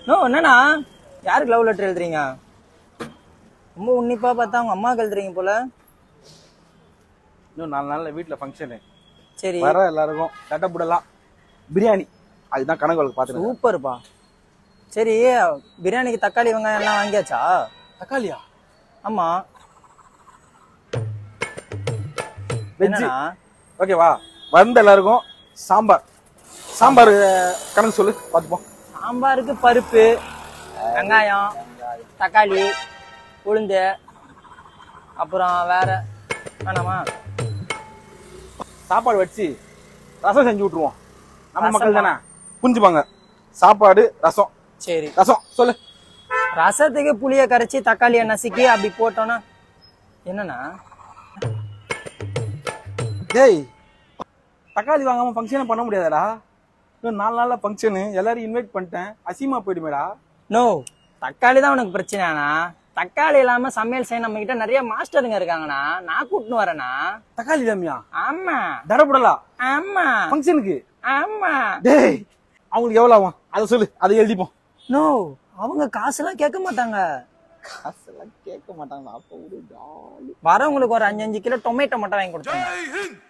No என்னண்ணா யாருக்கு love letter எழுதுறீங்க ரொம்ப உன்னிப்பா பார்த்தா அவங்க அம்மாவுக்கு எழுதுறீங்க போல இன்னும் நாலு நாள்ல வீட்டுல ஃபங்க்ஷனு சரி வர எல்லாருக்கும் தட்டப்புடலாம் பிரியாணி அதுதான் கணக்கு வழக்கு பார்த்துருக்கேன் சூப்பர்ப்பா சரி பிரியாணிக்கு தக்காளி வெங்காயம் எல்லாம் வாங்கியாச்சா தக்காளியா ஆமா வெஜ்ஜு என்னண்ணா ஓகேவா வந்த எல்லாருக்கும் சாம்பார் சாம்பார் அஹ், கணக்கு சொல்லு பார்த்துப்போம் சாம்பாருக்கு பருப்பு வெங்காயம் தக்காளி உளுந்து அப்புறம் வேற வேணாமா சாப்பாடு வச்சு ரசம் செஞ்சு விட்டுருவோம் நம்ம மக்கள் ரசமா? தானே புரிஞ்சுப்பாங்க சாப்பாடு ரசம் சரி ரசம் சொல்லு ரசத்துக்கு புளிய கரைச்சி தக்காளியை நசுக்கி அப்படி போட்டோன்னா என்னண்ணா டேய் தக்காளி வாங்காம ஃபங்க்ஷனே பண்ண முடியாதடா இன்னும் நாலு நாள்ல ஃபங்க்ஷனு எல்லாரும் இன்வைட் பண்ணிட்டேன் அசிமா போயிடுமேடா நோ தக்காளி தான் உனக்கு பிரச்சனைண்ணா தக்காளி இல்லாம சமையல் செய்ய நம்ம கிட்ட நிறைய மாஸ்டருங்க இருக்காங்கண்ணா நான் கூட்டின்னு வரேண்ணா தக்காளி தாமியா ஆமா தடப்படலா ஆமா ஃபங்க்ஷனுக்கு ஆமா டேய் அவங்களுக்கு எவ்வளவு ஆகும் அதை சொல்லு அதை எழுதிப்போம் நோ அவங்க காசுலாம் கேட்க மாட்டாங்க காசெல்லாம் கேட்க மாட்டாங்க அப்போ ஒரு ஜாலி வரவங்களுக்கு ஒரு அஞ்சு அஞ்சு கிலோ டொமேட்டோ மட்டும் வாங்கி கொடுத்தாங்க